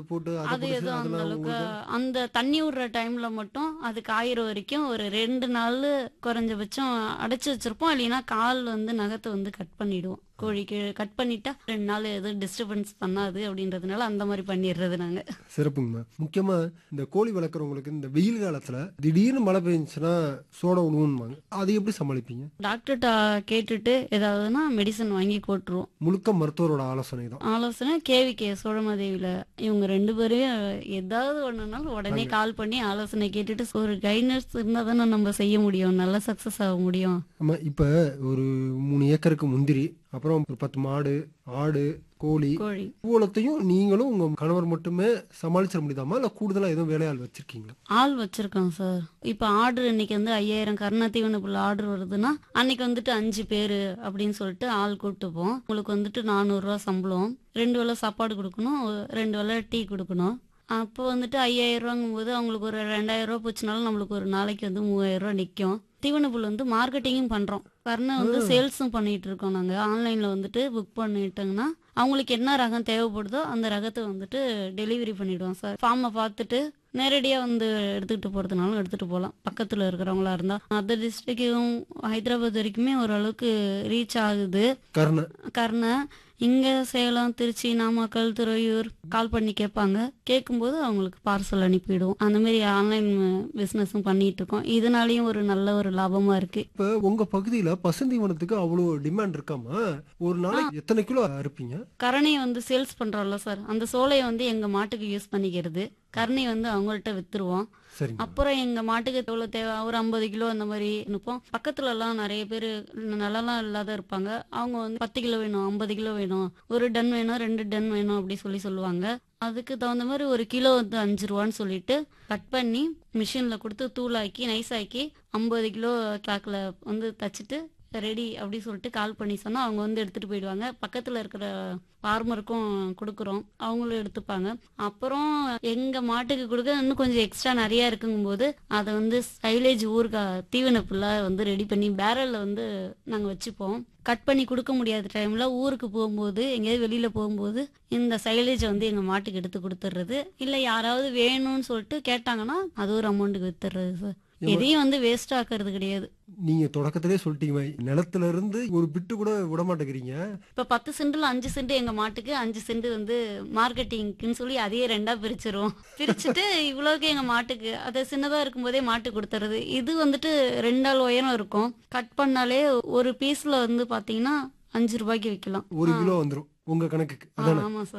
போட்டு அதை அது பிடிச்சு எதுவும் அந்த அதெல்லாம் அளவுக்கு உங்களுக்கு அந்த தண்ணி விடுற டைம்ல மட்டும் அது காயிற வரைக்கும் ஒரு ரெண்டு நாள் குறைஞ்சபட்சம் அடைச்சு வச்சிருப்போம் இல்லைன்னா கால் வந்து நகத்தை வந்து கட் பண்ணிடுவோம் கோழிக்கு கட் பண்ணிட்டா ரெண்டு நாள் எதுவும் டிஸ்டர்பன்ஸ் பண்ணாது அப்படின்றதுனால அந்த மாதிரி பண்ணிடுறது நாங்க சிறப்புங்கம்மா முக்கியமா இந்த கோழி வளர்க்குறவங்களுக்கு இந்த வெயில் காலத்துல திடீர்னு மழை பெஞ்சுச்சுன்னா சோடா விடுவோம்பாங்க அது எப்படி சமாளிப்பீங்க டாக்டர்கிட்ட கேட்டுட்டு ஏதாவதுன்னா மெடிசன் வாங்கி போட்டுருவோம் முழுக்க மருத்துவரோட ஆலோசனை தான் ஆலோசனை கேவிகே சோழமாதேவியில இவங்க ரெண்டு பேரையும் ஏதாவது ஒண்ணுனாலும் உடனே கால் பண்ணி ஆலோசனை கேட்டுட்டு ஒரு கைட்னஸ் இருந்தா தானே நம்ம செய்ய முடியும் நல்லா சக்சஸ் ஆக முடியும் ஆமா இப்ப ஒரு மூணு ஏக்கருக்கு முந்திரி அப்புறம் ஒரு பத்து மாடு ஆடு கோழி கோழி இவ்வளோத்தையும் நீங்களும் உங்க கணவர் மட்டுமே சமாளிச்சிட முடியுதாமா இல்ல கூடுதலா எதுவும் வேலையாள் வச்சிருக்கீங்களா ஆள் வச்சிருக்கோம் சார் இப்போ ஆர்டர் இன்னைக்கு வந்து ஐயாயிரம் கருணா தீவனப்புள்ள ஆர்டர் வருதுன்னா அன்னைக்கு வந்துட்டு அஞ்சு பேர் அப்படின்னு சொல்லிட்டு ஆள் கூப்பிட்டுப்போம் உங்களுக்கு வந்துட்டு நானூறுரூவா சம்பளம் ரெண்டு வேளை சாப்பாடு கொடுக்கணும் ரெண்டு வேளை டீ கொடுக்கணும் அப்போ வந்துட்டு ஐயாயிரம் ரூபாங்கும் போது அவங்களுக்கு ஒரு ரெண்டாயிரம் ரூபா போச்சுனாலும் நம்மளுக்கு ஒரு நாளைக்கு வந்து மூவாயிரம் ரூபா நிற்கும் தீவனப்புல் வந்து மார்க்கெட்டிங்கும் பண்ணுறோம் கருணை வந்து சேல்ஸும் பண்ணிட்டு இருக்கோம் நாங்கள் ஆன்லைனில் வந்துட்டு புக் பண்ணிட்டோங்கன்னா அவங்களுக்கு என்ன ரகம் தேவைப்படுதோ அந்த ரகத்தை வந்துட்டு டெலிவரி பண்ணிடுவோம் சார் ஃபார்மை பார்த்துட்டு நேரடியாக வந்து எடுத்துக்கிட்டு போகிறதுனாலும் எடுத்துகிட்டு போகலாம் பக்கத்தில் இருக்கிறவங்களா இருந்தால் அதர் டிஸ்ட்ரிக்டும் ஹைதராபாத் வரைக்குமே ஓரளவுக்கு ரீச் ஆகுது கருணை கர்ணை இங்கே சேலம் திருச்சி நாமக்கல் துறையூர் கால் பண்ணி கேட்பாங்க கேட்கும்போது அவங்களுக்கு பார்சல் அனுப்பிடுவோம் அந்த மாதிரி ஆன்லைன் பிஸ்னஸும் பண்ணிட்டு இருக்கோம் இதனாலேயும் ஒரு நல்ல ஒரு லாபமாக இருக்குது இப்ப உங்க பகுதியில பசுந்தீவனத்துக்கு அவ்வளவு டிமாண்ட் இருக்காமா ஒரு நாளைக்கு எத்தனை கிலோ அறுப்பீங்க கரணையை வந்து சேல்ஸ் பண்றோம்ல சார் அந்த சோலையை வந்து எங்க மாட்டுக்கு யூஸ் பண்ணிக்கிறது கரணை வந்து அவங்கள்ட்ட வித்துருவோம் சரிங்க அப்புறம் எங்க மாட்டுக்கு எவ்வளவு தேவை ஒரு ஐம்பது கிலோ அந்த மாதிரி அனுப்போம் பக்கத்துல எல்லாம் நிறைய பேர் நிலம்லாம் இல்லாத இருப்பாங்க அவங்க வந்து பத்து கிலோ வேணும் ஐம்பது கிலோ வேணும் ஒரு டன் வேணும் ரெண்டு டன் வேணும் அப்படி சொல்லி சொல்லுவாங்க அதுக்கு தகுந்த மாதிரி ஒரு கிலோ வந்து அஞ்சு ரூபான்னு சொல்லிட்டு கட் பண்ணி மிஷின்ல கொடுத்து தூளாக்கி நைஸ் ஆக்கி ஐம்பது கிலோ கிளாக்ல வந்து தச்சுட்டு ரெடி அப்படி சொல்லிட்டு கால் பண்ணி சொன்னா அவங்க வந்து எடுத்துட்டு போயிடுவாங்க பக்கத்துல இருக்கிற ஃபார்மருக்கும் கொடுக்குறோம் அவங்களும் எடுத்துப்பாங்க அப்புறம் எங்க மாட்டுக்கு கொடுக்க இன்னும் கொஞ்சம் எக்ஸ்ட்ரா நிறைய இருக்குங்கும்போது அதை வந்து சைலேஜ் ஊறுகா தீவன புல்லா வந்து ரெடி பண்ணி பேரல்ல வந்து நாங்க வச்சுப்போம் கட் பண்ணி கொடுக்க முடியாத டைம்ல ஊருக்கு போகும்போது எங்கேயாவது வெளியில போகும்போது இந்த சைலேஜை வந்து எங்க மாட்டுக்கு எடுத்து கொடுத்துட்றது இல்ல யாராவது வேணும்னு சொல்லிட்டு கேட்டாங்கன்னா அது ஒரு அமௌண்ட்டுக்கு வித்துடுறது சார் எதையும் வந்து வேஸ்ட் ஆக்குறது கிடையாது நீங்க தொடக்கத்திலே சொல்லிட்டீங்க நிலத்துல இருந்து ஒரு பிட்டு கூட விட மாட்டேங்கிறீங்க இப்ப பத்து சென்ட்ல அஞ்சு சென்ட் எங்க மாட்டுக்கு அஞ்சு சென்ட் வந்து மார்க்கெட்டிங்க்குன்னு சொல்லி அதையே ரெண்டா பிரிச்சிருவோம் பிரிச்சுட்டு இவ்வளவுக்கு எங்க மாட்டுக்கு அதை சின்னதா இருக்கும்போதே மாட்டு கொடுத்துறது இது வந்துட்டு ரெண்டாள் உயரம் இருக்கும் கட் பண்ணாலே ஒரு பீஸ்ல வந்து பாத்தீங்கன்னா அஞ்சு ரூபாய்க்கு விற்கலாம் ஒரு கிலோ வந்துரும் உங்க கணக்குக்கு ஆ, அதானே ஆமா சார்